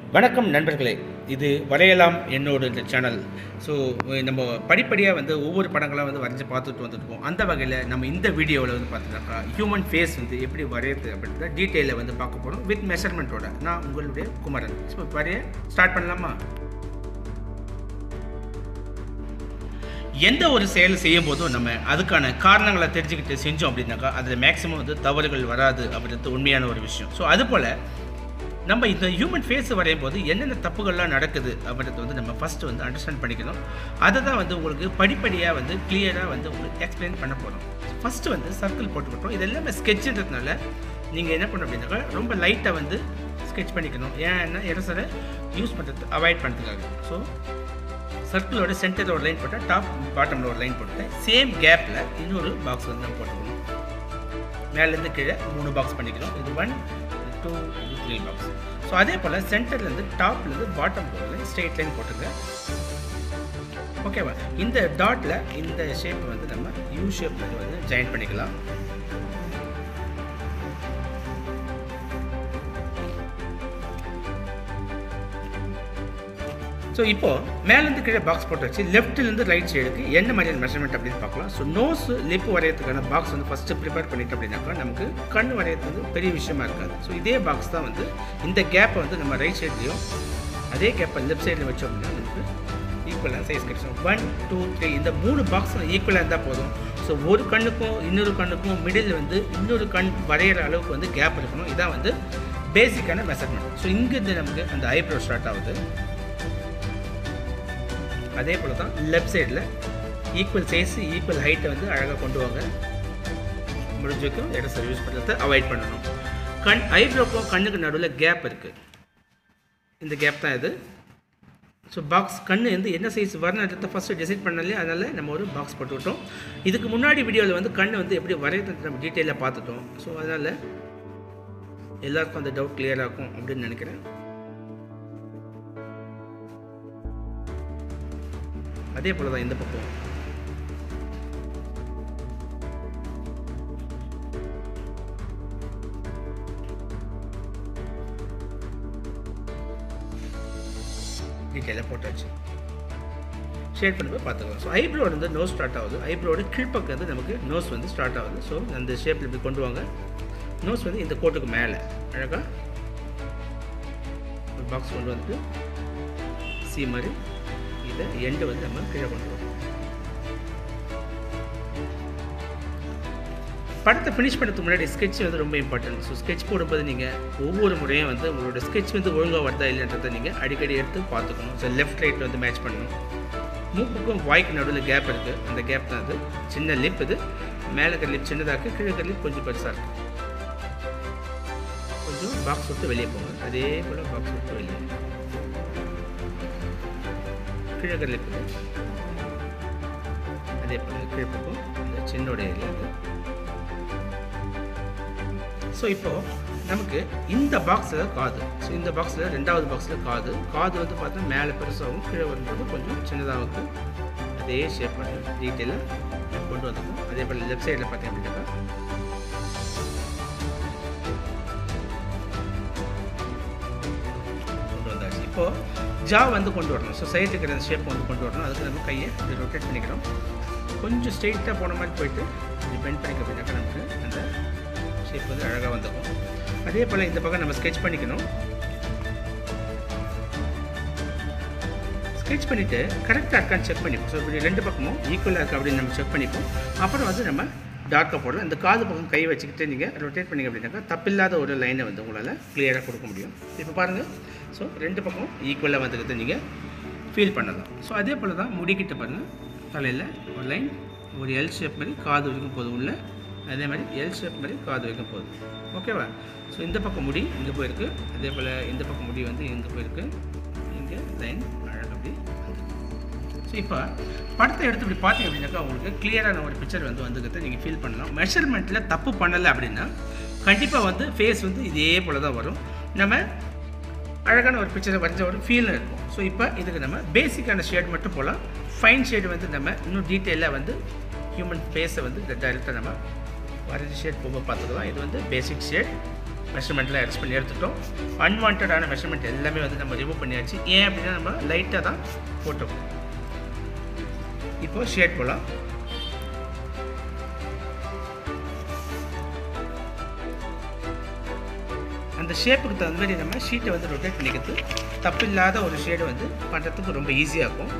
வணக்கம் நண்பர்களே இது வரையலாம் என்னோட இந்த சேனல் ஸோ நம்ம படிப்படியாக வந்து ஒவ்வொரு படங்களாக வந்து வரைஞ்சி பார்த்துட்டு வந்துருக்கோம் அந்த வகையில் நம்ம இந்த வீடியோவில் வந்து பார்த்தீங்கன்னாக்கா ஹியூமன் ஃபேஸ் வந்து எப்படி வரையிறது அப்படின்றத டீட்டெயிலில் வந்து பார்க்க போகிறோம் வித் மெஷர்மெண்ட்டோட நான் உங்களுடைய குமரன் ஸோ வரைய ஸ்டார்ட் பண்ணலாமா எந்த ஒரு செயல் செய்யும் போதும் நம்ம அதுக்கான காரணங்களை தெரிஞ்சுக்கிட்டு செஞ்சோம் அப்படின்னாக்கா அதில் மேக்ஸிமம் வந்து தவறுகள் வராது அப்படின்றது உண்மையான ஒரு விஷயம் ஸோ அதுபோல் நம்ம இந்த ஹியூமன் ஃபேஸ் வரையும் போது என்னென்ன தப்புகள்லாம் நடக்குது அப்படின்றத வந்து நம்ம ஃபஸ்ட்டு வந்து அண்டர்ஸ்டாண்ட் பண்ணிக்கணும் அதை தான் வந்து உங்களுக்கு படிப்படியாக வந்து கிளியராக வந்து உங்களுக்கு எக்ஸ்பிளைன் பண்ண போகிறோம் ஃபஸ்ட்டு வந்து சர்க்கிள் போட்டுக்கிட்டோம் இது எல்லாமே ஸ்கெட்சுன்றதுனால நீங்கள் என்ன பண்ணணும் அப்படின்னாக்கா ரொம்ப லைட்டாக வந்து ஸ்கெட்ச் பண்ணிக்கணும் ஏன்னா இடசரை யூஸ் பண்ணுறது அவாய்ட் பண்ணுறதுக்காக ஸோ சர்க்கிளோட சென்டரில் ஒரு லைன் போட்டால் டாப் பாட்டமில் ஒரு லைன் போட்டுட்டேன் சேம் கேப்பில் இன்னொரு பாக்ஸ் வந்து நம்ம போட்டுக்கணும் மேலேருந்து கீழே மூணு பாக்ஸ் பண்ணிக்கணும் இது ஒன் டூ இது த்ரீ பாக்ஸ் ஸோ அதே போல் சென்டர்லேருந்து டாப்லேருந்து பாட்டம் போகல ஸ்ட்ரெயிட் லைன் போட்டுங்க ஓகேவா இந்த டாட்டில் இந்த ஷேப் வந்து நம்ம யூ ஷேப்பில் வந்து ஜாயின் பண்ணிக்கலாம் ஸோ இப்போ மேலேருந்து கீழே பாக்ஸ் போட்டு வச்சு லெஃப்ட்லேருந்து ரைட் சைடுக்கு என்ன மாதிரியான மெஷர்மெண்ட் அப்படின்னு பார்க்கலாம் ஸோ நோஸ் லிப் வரையறதுக்கான பாக்ஸ் வந்து ஃபஸ்ட்டு ப்ரிப்பேர் பண்ணிட்டோம் அப்படின்னாக்கா நமக்கு கண் வரையறது வந்து பெரிய விஷயமா இருக்காது ஸோ இதே பாக்ஸ் தான் வந்து இந்த கேப்பை வந்து நம்ம ரைட் சைட்லேயும் அதே கேப்பை லெஃப்ட் சைடில் வச்சோம் அப்படின்னா நமக்கு ஈக்குவலாக சைஸ் கிடைக்கும் ஒன் டூ த்ரீ இந்த மூணு பாக்ஸ் ஈக்குவலாக இருந்தால் போதும் ஸோ ஒரு கண்ணுக்கும் இன்னொரு கண்ணுக்கும் மிடில் வந்து இன்னொரு கண் வரைகிற அளவுக்கு வந்து கேப் இருக்கணும் இதான் வந்து பேசிக்கான மெஷர்மெண்ட் ஸோ இங்கேருந்து நமக்கு அந்த ஐப்ரோ ஸ்டார்ட் ஆகுது அதே போல் தான் லெஃப்ட் சைடில் ஈக்குவல் சைஸ் ஈக்குவல் ஹைட்டை வந்து அழகாக கொண்டு வாங்க முடிஞ்சுக்கும் இடத்த யூஸ் பண்ணுறதை அவாய்ட் பண்ணணும் கண் ஐப்ரோக்கும் கண்ணுக்கு நடுவில் கேப் இருக்குது இந்த கேப் தான் இது ஸோ பாக்ஸ் கண் வந்து என்ன சைஸ் வரணுன்றத ஃபஸ்ட்டு டிசைட் பண்ணலையே அதனால் நம்ம ஒரு பாக்ஸ் போட்டுவிட்டோம் இதுக்கு முன்னாடி வீடியோவில் வந்து கண் வந்து எப்படி வரைகிறது நம்ம டீட்டெயிலாக பார்த்துட்டோம் ஸோ அதனால் எல்லாருக்கும் அந்த டவுட் கிளியர் ஆகும் அப்படின்னு நினைக்கிறேன் அதே போல் தான் இந்த பக்கம் டீட்டெயிலாக போட்டாச்சு ஷேட் பண்ணி போய் பார்த்துக்கலாம் ஸோ ஐப்ரோ வந்து நோஸ் ஸ்டார்ட் ஆகுது ஐப்ரோட கீழ்ப்பக்கம் வந்து நமக்கு நோஸ் வந்து ஸ்டார்ட் ஆகுது ஸோ அந்த ஷேப்பில் இப்படி கொண்டு வாங்க நோஸ் வந்து இந்த கோட்டுக்கு மேலே அழகாக ஒரு பாக்ஸ் கொண்டு வந்துட்டு சி மாதிரி இதை எண்டு வந்து நம்ம கீழே கொண்டு வரோம் படத்தை ஃபினிஷ் பண்ணுறதுக்கு முன்னாடி ஸ்கெட்ச் வந்து ரொம்ப இம்பார்ட்டன்ட் ஸோ ஸ்கெட்ச் போடும்போது நீங்கள் ஒவ்வொரு முறையும் வந்து உங்களோட ஸ்கெட்ச் வந்து ஒழுங்காக வருதா இல்லைன்றதை நீங்கள் அடிக்கடி எடுத்து பார்த்துக்கணும் ஸோ லெஃப்ட் ரைட் வந்து மேட்ச் பண்ணணும் மூக்குக்கும் வாய்க்கு நடுவில் கேப் இருக்குது அந்த கேப் தான் அது சின்ன லிப் இது மேலே இருக்கிற லிப் சின்னதாக இருக்குது கீழே இருக்கிற லிப் கொஞ்சம் பெருசாக இருக்குது கொஞ்சம் பாக்ஸ் விட்டு வெளியே போங்க அதே போல் பாக்ஸ் விட்டு வெளியே கீழே லிப் அதே போல் கீழ்ப்பக்கம் இந்த சின்னோட ஏரியா ஸோ இப்போது நமக்கு இந்த பாக்ஸில் காது ஸோ இந்த பாக்ஸில் ரெண்டாவது பாக்ஸில் காது காது வந்து பார்த்தா மேலே பெருசாகவும் கீழே வரும்போது கொஞ்சம் சின்னதாகவும் இருக்குது அதே ஷேப் பண்ணி டீட்டெயிலாக கொண்டு வந்துக்கும் அதே போல் லெஃப்ட் சைடில் பார்த்தீங்க அப்படின்னாக்கா கொண்டு வந்தாச்சு இப்போது ஜா வந்து கொண்டு வரணும் ஸோ சைடு இருக்கிற ஷேப் வந்து கொண்டு வரணும் அதுக்கு நம்ம கையை ரொட்டேட் பண்ணிக்கிறோம் கொஞ்சம் ஸ்ட்ரெயிட்டாக போன மாதிரி போயிட்டு இப்படி பெண்ட் பண்ணிக்க அப்படின்னாக்கா நமக்கு அந்த ஷேப் வந்து அழகாக வந்துக்கும் அதே போல் இந்த பக்கம் நம்ம ஸ்கெட்ச் பண்ணிக்கணும் ஸ்கெட்ச் பண்ணிவிட்டு கரெக்டாக இருக்கான்னு செக் பண்ணிப்போம் ஸோ இப்படி ரெண்டு பக்கமும் ஈக்குவலாக இருக்குது அப்படின்னு நம்ம செக் பண்ணிப்போம் அப்புறம் வந்து நம்ம டார்க்காக போடலாம் இந்த காது பக்கம் கை வச்சுக்கிட்டு நீங்கள் ரொட்டேட் பண்ணிங்க அப்படின்னாக்கா தப்பில்லாத ஒரு லைனை வந்து உங்களால் கிளியராக கொடுக்க முடியும் இப்போ பாருங்கள் ஸோ ரெண்டு பக்கம் ஈக்குவலாக வந்துக்கிறது நீங்கள் ஃபீல் பண்ணலாம் ஸோ அதே போல் தான் முடிக்கிட்டு பாருங்கள் தலையில் ஒரு லைன் ஒரு எல் ஷேப் மாதிரி காது வரைக்கும் போதும் உள்ள அதே மாதிரி எல் ஷேப் மாதிரி காது வரைக்கும் போதும் ஓகேவா ஸோ இந்த பக்கம் முடி இங்கே போயிருக்கு அதே போல் இந்த பக்கம் முடி வந்து இங்கே போயிருக்கு இங்கே லைன் அழகாக அப்படி ஸோ இப்போ படத்தை எடுத்து இப்படி பார்த்தீங்க அப்படின்னாக்கா உங்களுக்கு கிளியரான ஒரு பிக்சர் வந்து வந்துக்கிறத நீங்கள் ஃபீல் பண்ணலாம் மெஷர்மெண்ட்டில் தப்பு பண்ணலை அப்படின்னா கண்டிப்பாக வந்து ஃபேஸ் வந்து இதே போல் தான் வரும் நம்ம அழகான ஒரு பிக்சரை வரைஞ்ச ஒரு ஃபீல் இருக்கும் ஸோ இப்போ இதுக்கு நம்ம பேசிக்கான ஷேட் மட்டும் போகலாம் ஃபைன் ஷேடு வந்து நம்ம இன்னும் டீட்டெயிலாக வந்து ஹியூமன் ஃபேஸை வந்து டைரெக்டாக நம்ம வரைஞ்சி ஷேட் போக பார்த்துக்கலாம் இது வந்து பேசிக் ஷேட் மெஷர்மெண்ட்லாம் அரெஸ்ட் பண்ணி எடுத்துட்டோம் அன்வான்டான மெஷர்மெண்ட் எல்லாமே வந்து நம்ம ரிமூவ் பண்ணியாச்சு ஏன் அப்படின்னா நம்ம லைட்டாக தான் போட்டோம் இப்போ ஷேட் போகலாம் அந்த ஷேப்புக்கு தகுந்த மாதிரி நம்ம ஷீட்டை வந்து ரொட்டேட் பண்ணிக்கிறது தப்பில்லாத ஒரு ஷேடை வந்து பண்ணுறதுக்கு ரொம்ப ஈஸியாக இருக்கும்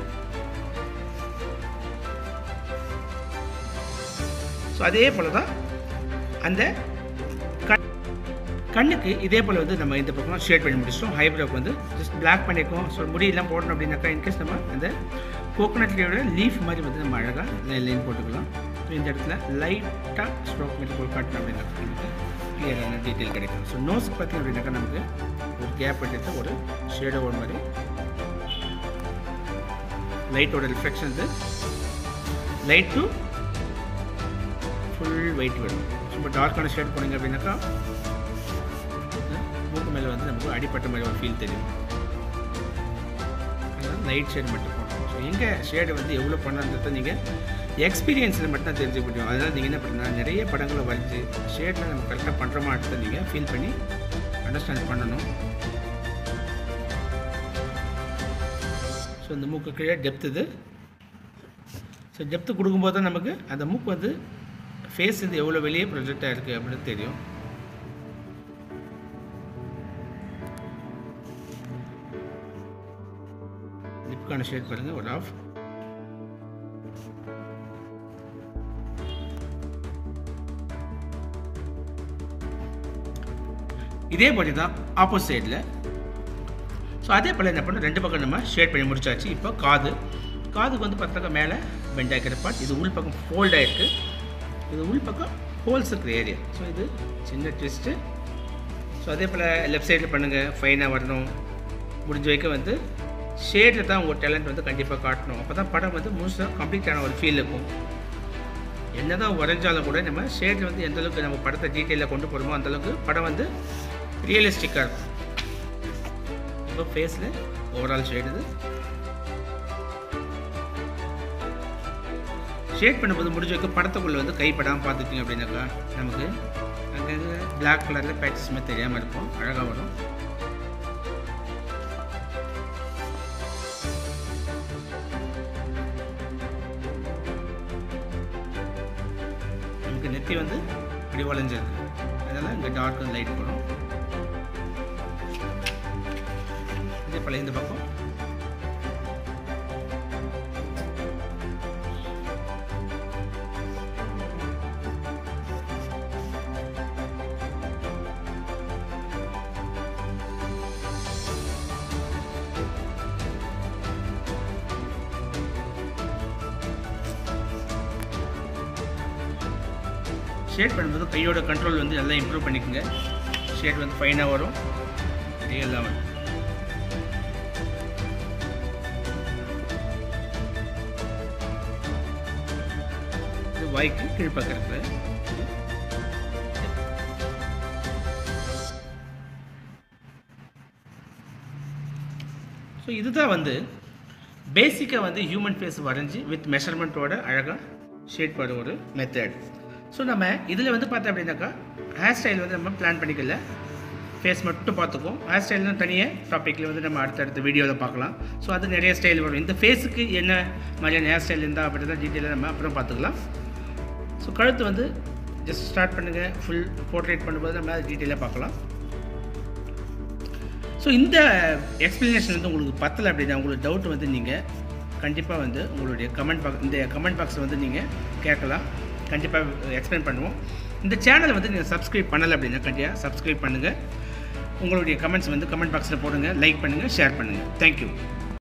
ஸோ அதே போல் தான் அந்த கண் கண்ணுக்கு இதே போல் வந்து நம்ம இந்த பக்கம் ஷேட் பண்ணி முடிச்சிட்டோம் ஹைப்ரோக்கு வந்து ஜஸ்ட் பிளாக் பண்ணியிருக்கோம் ஸோ முடியெல்லாம் போடணும் அப்படின்னாக்கா இன்கேஸ் நம்ம அந்த கோகோனட் லீவோட லீஃப் மாதிரி வந்து நம்ம அழகாக லைன் போட்டுக்கலாம் ஸோ இந்த இடத்துல லைட்டாக ஸ்ட்ரோக் மாதிரி போல் காட்டணும் அப்படின்னாக்கா நமக்கு கிளியரான டீட்டெயில் கிடைக்கும் ஸோ நோஸ்க்கு பார்த்தீங்க அப்படின்னாக்கா நமக்கு ஒரு கேப் எடுத்து ஒரு ஷேடோ ஒரு மாதிரி லைட்டோட ரிஃப்ளெக்ஷன் வந்து லைட் டு ஃபுல் ஒயிட் வரும் ரொம்ப டார்க்கான ஷேட் போனீங்க அப்படின்னாக்கா மூக்கு மேலே வந்து நமக்கு அடிப்பட்ட மாதிரி ஒரு ஃபீல் தெரியும் அதனால் லைட் ஷேட் மட்டும் போடணும் ஸோ எங்கே ஷேடு வந்து எவ்வளோ பண்ணன்றதை நீங்கள் எக்ஸ்பீரியன்ஸில் மட்டும் தான் தெரிஞ்சுக்க முடியும் அதனால் நீங்கள் என்ன பண்ணணும் நிறைய படங்களை வரைஞ்சி ஷேடில் நம்ம கரெக்டாக பண்ணுறோமான்றதை நீங்கள் ஃபீல் பண்ணி அண்டர்ஸ்டாண்ட் பண்ணணும் ஸோ இந்த மூக்கு கீழே டெப்த் இது ஸோ டெப்த்து கொடுக்கும்போது தான் நமக்கு அந்த மூக்கு வந்து ஃபேஸ் வந்து எவ்வளோ வெளியே ப்ரொஜெக்டாக இருக்குது அப்படின்னு தெரியும் லிப்புக்கான ஷேட் பாருங்கள் ஒரு ஆஃப் இதே மாதிரி தான் ஆப்போசிட் சைடில் ஸோ அதே போல் என்ன பண்ணோம் ரெண்டு பக்கம் நம்ம ஷேட் பண்ணி முடிச்சாச்சு இப்போ காது காதுக்கு வந்து பார்த்தாக்கா மேலே பெண்ட் ஆகிக்கிற பார்ட் இது உள் பக்கம் ஃபோல்ட் ஆகிருக்கு இது உள் பக்கம் ஹோல்ஸ் இருக்கிற ஏரியா ஸோ இது சின்ன ட்விஸ்ட்டு ஸோ அதே போல் லெஃப்ட் சைடில் பண்ணுங்கள் ஃபைனாக வரணும் முடிஞ்ச வரைக்கும் வந்து ஷேடில் தான் உங்கள் டேலண்ட் வந்து கண்டிப்பாக காட்டணும் அப்போ தான் படம் வந்து முழுசாக கம்ப்ளீட்டான ஒரு ஃபீல் இருக்கும் என்ன தான் வரைஞ்சாலும் கூட நம்ம ஷேடில் வந்து எந்த அளவுக்கு நம்ம படத்தை டீட்டெயிலாக கொண்டு போகிறோமோ அந்தளவுக்கு படம் வந்து ரியலிஸ்டிக்காக இருக்கும் இப்போ ஃபேஸில் ஓவரால் ஷேட் இது ஷேட் பண்ணும்போது முடிஞ்ச வரைக்கும் படத்துக்குள்ளே வந்து கைப்படாமல் பார்த்துட்டிங்க அப்படின்னாக்கா நமக்கு அங்கங்கே பிளாக் கலரில் பேச்சஸ் மாதிரி தெரியாமல் இருக்கும் அழகாக வரும் நமக்கு நெத்தி வந்து இப்படி வளைஞ்சிருக்கு அதனால் இங்கே டார்க் லைட் போடும் இதே போல் இந்த பக்கம் ஷேட் பண்ணும்போது கையோட கண்ட்ரோல் வந்து நல்லா இம்ப்ரூவ் பண்ணிக்கோங்க ஷேட் வந்து ஃபைனாக வரும் ரியலாக வரும் இது வாய்க்கு கீழ்ப்பக்கம் இருக்குது ஸோ இதுதான் வந்து பேசிக்காக வந்து ஹியூமன் ஃபேஸ் வரைஞ்சி வித் மெஷர்மெண்ட்டோட அழகாக ஷேட் பண்ணுற ஒரு மெத்தட் ஸோ நம்ம இதில் வந்து பார்த்தோம் அப்படின்னாக்கா ஹேர் ஸ்டைல் வந்து நம்ம பிளான் பண்ணிக்கல ஃபேஸ் மட்டும் பார்த்துக்குவோம் ஹேர் ஸ்டைல்னு தனியாக டாப்பிக்கில் வந்து நம்ம அடுத்தடுத்த வீடியோவில் பார்க்கலாம் ஸோ அது நிறைய ஸ்டைல் வரும் இந்த ஃபேஸுக்கு என்ன மாதிரியான ஹேர் ஸ்டைல் இருந்தால் அப்படின்றத டீட்டெயிலாக நம்ம அப்புறம் பார்த்துக்கலாம் ஸோ கழுத்து வந்து ஜஸ்ட் ஸ்டார்ட் பண்ணுங்கள் ஃபுல் போர்ட்ரேட் பண்ணும்போது நம்ம அதை டீட்டெயிலாக பார்க்கலாம் ஸோ இந்த எக்ஸ்ப்ளனேஷன் வந்து உங்களுக்கு பத்தலை அப்படின்னா உங்களுக்கு டவுட் வந்து நீங்கள் கண்டிப்பாக வந்து உங்களுடைய கமெண்ட் பாக்ஸ் இந்த கமெண்ட் பாக்ஸை வந்து நீங்கள் கேட்கலாம் கண்டிப்பாக எக்ஸ்பிளைன் பண்ணுவோம் இந்த சேனலை வந்து நீங்கள் சப்ஸ்கிரைப் பண்ணலை அப்படின்னா கண்டிப்பாக சப்ஸ்கிரைப் பண்ணுங்கள் உங்களுடைய கமெண்ட்ஸ் வந்து கமெண்ட் பாக்ஸில் போடுங்க லைக் பண்ணுங்கள் ஷேர் பண்ணுங்கள் தேங்க்யூ